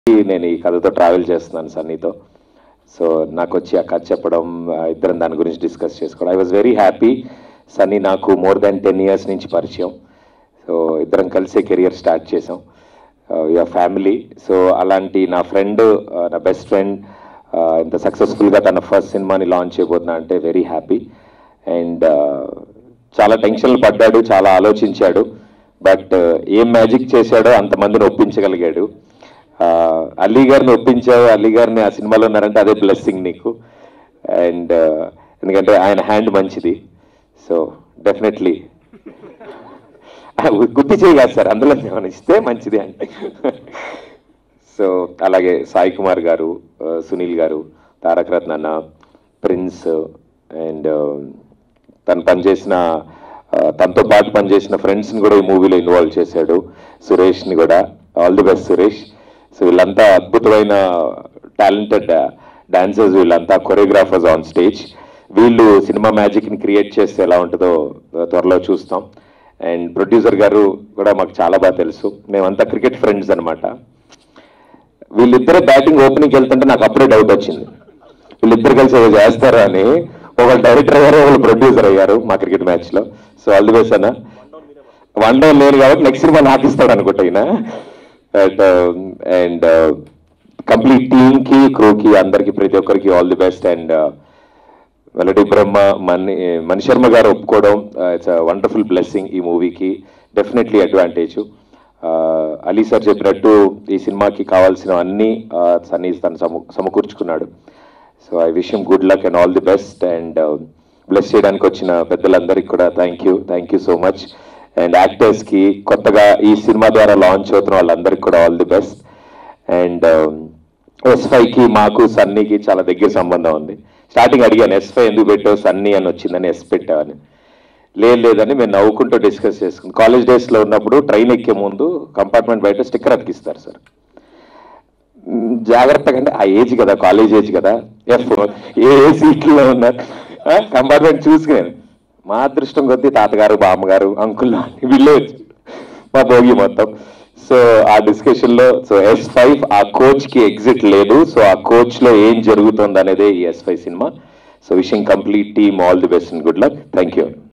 నేను ఈ కథతో ట్రావెల్ చేస్తున్నాను సన్నీతో సో నాకు వచ్చి ఆ కథ చెప్పడం ఆ, ఇద్దరం దాని గురించి డిస్కస్ చేసుకోవడం I was very happy Sunny నాకు మోర్ దాన్ టెన్ ఇయర్స్ నుంచి పరిచయం సో ఇద్దరం కలిసే కెరియర్ స్టార్ట్ చేసాం యువర్ ఫ్యామిలీ సో అలాంటి నా ఫ్రెండ్ నా బెస్ట్ ఫ్రెండ్ ఇంత సక్సెస్ఫుల్గా తన ఫస్ట్ సినిమాని లాంచ్ చేయబోతున్నా అంటే వెరీ హ్యాపీ అండ్ చాలా టెన్షన్లు పడ్డాడు చాలా ఆలోచించాడు బట్ ఏం మ్యాజిక్ చేశాడో అంతమందిని ఒప్పించగలిగాడు ఆ, అలీ గారిని ఒప్పించావు అలీ గారిని ఆ సినిమాలో ఉన్నారంటే అదే బ్లెస్సింగ్ నీకు అండ్ ఎందుకంటే ఆయన హ్యాండ్ మంచిది సో డెఫినెట్లీ గుర్తు చేయగాదు సార్ అందులో ఏమైనా ఇస్తే మంచిది అంటే సో అలాగే సాయి కుమార్ గారు ఆ, సునీల్ గారు తారక రత్న అన్న ప్రిన్స్ అండ్ తను పనిచేసిన ఆ, తనతో పాటు పనిచేసిన ఫ్రెండ్స్ని కూడా ఈ మూవీలో ఇన్వాల్వ్ చేశాడు సురేష్ని కూడా all the best Suresh so వీళ్ళంతా అద్భుతమైన టాలెంటెడ్ డాన్సర్స్ వీళ్ళంతా కొరియోగ్రాఫర్స్ ఆన్ స్టేజ్ వీళ్ళు సినిమా మ్యాజిక్ని క్రియేట్ చేస్తే ఎలా ఉంటుందో ఆ, త్వరలో చూస్తాం అండ్ ప్రొడ్యూసర్ గారు కూడా మాకు చాలా బాగా తెలుసు మేమంతా క్రికెట్ ఫ్రెండ్స్ అనమాట వీళ్ళిద్దరే బ్యాటింగ్ ఓపెనింగ్ వెళ్తుంటే నాకు అప్పుడే డౌట్ వచ్చింది వీళ్ళిద్దరు కలిసి ఏదో చేస్తారు అని ఒకళ్ళు డైరెక్టర్ అయ్యారు ఒకళ్ళు ప్రొడ్యూసర్ అయ్యారు మా క్రికెట్ మ్యాచ్ లో సో ఆల్ ది బెస్ట్ అన్న వన్ డౌన్ లేదు కాబట్టి నెక్స్ట్ సినిమా నాకు ఇస్తాడు అనుకుంటా ఈయన అండ్ కంప్లీట్ టీమ్ కి క్రూ కి అందరికి ప్రతి ఒక్కరికి ఆల్ ది బెస్ట్ అండ్ వెల్లడి బ్రహ్మ మణి మణి శర్మ గారు ఒప్పుకోవడం ఇట్స్ వండర్ఫుల్ బ్లెస్సింగ్ ఈ మూవీకి డెఫినెట్లీ అడ్వాంటేజ్ అలీ సార్ చెప్పినట్టు ఈ సినిమాకి కావాల్సిన అన్ని సన్నీ తను సమ సమకూర్చుకున్నాడు so I wish good luck and all the best and bless చేయడానికి వచ్చిన పెద్దలందరికీ కూడా thank you thank you so much and యాక్టర్స్కి కొత్తగా ఈ సినిమా ద్వారా లాంచ్ అవుతున్న వాళ్ళందరికీ కూడా all the best and S కి మాకు సన్నీకి చాలా దగ్గర సంబంధం ఉంది స్టార్టింగ్ అడిగాను ఎస్ ఫైవ్ ఎందుకు పెట్టావు సన్నీ అని వచ్చిందని ఎస్ పెట్టావని లేదు లేదని మేము నవ్వుకుంటూ డిస్కస్ చేసుకున్నాం కాలేజ్ డేస్లో ఉన్నప్పుడు ట్రైన్ ఎక్కే ముందు కంపార్ట్మెంట్ బయట స్టిక్కర్ అతికిస్తారు సార్ మ్, జాగ్రత్తగా అంటే ఆ ఏజ్ కదా కాలేజ్ ఏజ్ కదా ఎఫ్ ఏ ఏ సీట్లో ఉన్నారు కంపార్ట్మెంట్ చూసుకున్నాను మా అదృష్టం కొద్దీ తాతగారు బామ్మగారు అంకుల్ వీళ్ళే వచ్చారు మా భోగి మొత్తం సో ఆ డిస్కషన్ లో సో ఎస్ ఫైవ్ ఆ కోచ్ కి ఎగ్జిట్ లేదు సో ఆ కోచ్ లో ఏం జరుగుతుంది అనేది ఈ S five cinema so wishing complete team all the best and good luck thank you